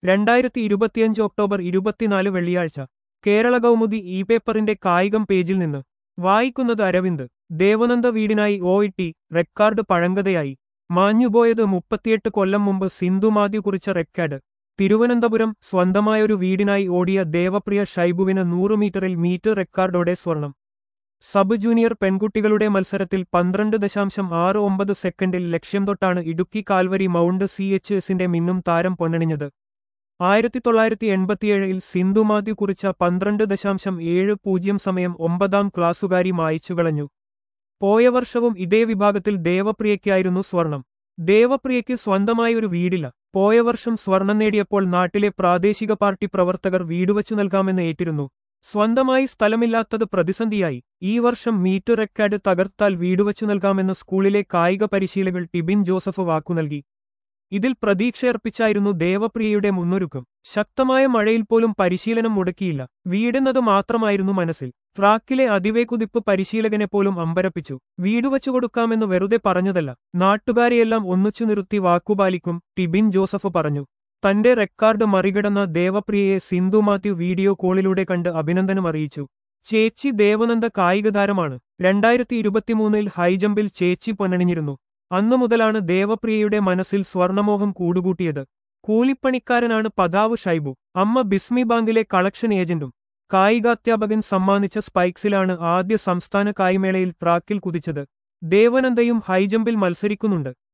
രണ്ടായിരത്തി ഇരുപത്തിയഞ്ച് ഒക്ടോബർ ഇരുപത്തിനാല് വെള്ളിയാഴ്ച കേരള കൗമുദി ഇ പേപ്പറിന്റെ കായികം പേജിൽ നിന്ന് വായിക്കുന്നത് അരവിന്ദ് ദേവനന്ദ വീടിനായി ഒ ഇട്ടി റെക്കാർഡ് പഴങ്കതയായി മാഞ്ഞുപോയത് മുപ്പത്തിയെട്ട് കൊല്ലം മുമ്പ് സിന്ധുമാദ്യു കുറിച്ച റെക്കാർഡ് തിരുവനന്തപുരം സ്വന്തമായൊരു വീടിനായി ഓടിയ ദേവപ്രിയ ഷൈബുവിന് നൂറ് മീറ്ററിൽ മീറ്റർ റെക്കാർഡോടെ സ്വർണം സബ് ജൂനിയർ പെൺകുട്ടികളുടെ മത്സരത്തിൽ പന്ത്രണ്ട് ദശാംശം ആറ് ഒമ്പത് സെക്കൻഡിൽ ലക്ഷ്യം തൊട്ടാണ് Idukki Calvary mount C H എസിന്റെ മിന്നും താരം പൊന്നണിഞ്ഞത് ആയിരത്തി തൊള്ളായിരത്തി എൺപത്തിയേഴിൽ സിന്ധുമാദ്യു കുറിച്ച പന്ത്രണ്ട് ദശാംശം ഏഴ് പൂജ്യം സമയം ഒമ്പതാം ക്ലാസ്സുകാരി മായിച്ചുകളഞ്ഞു പോയ വർഷവും ഇതേ വിഭാഗത്തിൽ ദേവപ്രിയയ്ക്കായിരുന്നു സ്വർണം ദേവപ്രിയയ്ക്ക് സ്വന്തമായി ഒരു വീടില്ല പോയ വർഷം സ്വർണം നേടിയപ്പോൾ നാട്ടിലെ പ്രാദേശിക പാർട്ടി പ്രവർത്തകർ വീടുവച്ചു നൽകാമെന്ന് ഏറ്റിരുന്നു സ്വന്തമായി സ്ഥലമില്ലാത്തത് പ്രതിസന്ധിയായി ഈ വർഷം മീറ്റർ റെക്കാർഡ് തകർത്താൽ വീടുവച്ചു നൽകാമെന്ന് സ്കൂളിലെ കായിക പരിശീലകൻ ടിബിൻ ജോസഫ് വാക്കു നൽകി ഇതിൽ പ്രതീക്ഷയർപ്പിച്ചായിരുന്നു ദേവപ്രിയയുടെ മുന്നൊരുക്കം ശക്തമായ മഴയിൽ പോലും പരിശീലനം മുടക്കിയില്ല വീടെന്നത് മാത്രമായിരുന്നു മനസ്സിൽ ട്രാക്കിലെ അതിവേകുതിപ്പ് പരിശീലകനെ പോലും അമ്പരപ്പിച്ചു വീടുവച്ചു കൊടുക്കാമെന്ന് വെറുതെ പറഞ്ഞതല്ല നാട്ടുകാരെയെല്ലാം ഒന്നിച്ചു നിർത്തി വാക്കുപാലിക്കും ടിബിൻ ജോസഫ് പറഞ്ഞു തന്റെ റെക്കാർഡ് മറികടന്ന ദേവപ്രിയയെ സിന്ധു മാത്യു വീഡിയോ കോളിലൂടെ കണ്ട് അഭിനന്ദനം അറിയിച്ചു ചേച്ചി ദേവനന്ദ കായികതാരമാണ് രണ്ടായിരത്തി ഇരുപത്തിമൂന്നിൽ ഹൈജമ്പിൽ ചേച്ചി പൊന്നണിഞ്ഞിരുന്നു അന്നു മുതലാണ് ദേവപ്രിയയുടെ മനസ്സിൽ സ്വർണമോഹം കൂടുകൂട്ടിയത് കൂലിപ്പണിക്കാരനാണ് പതാവ് ഷൈബു അമ്മ ബിസ്മി ബാങ്കിലെ കളക്ഷൻ ഏജന്റും കായികാധ്യാപകൻ സമ്മാനിച്ച സ്പൈക്സിലാണ് ആദ്യ സംസ്ഥാന കായിമേളയിൽ ട്രാക്കിൽ കുതിച്ചത് ദേവനന്ദയും ഹൈജമ്പിൽ മത്സരിക്കുന്നുണ്ട്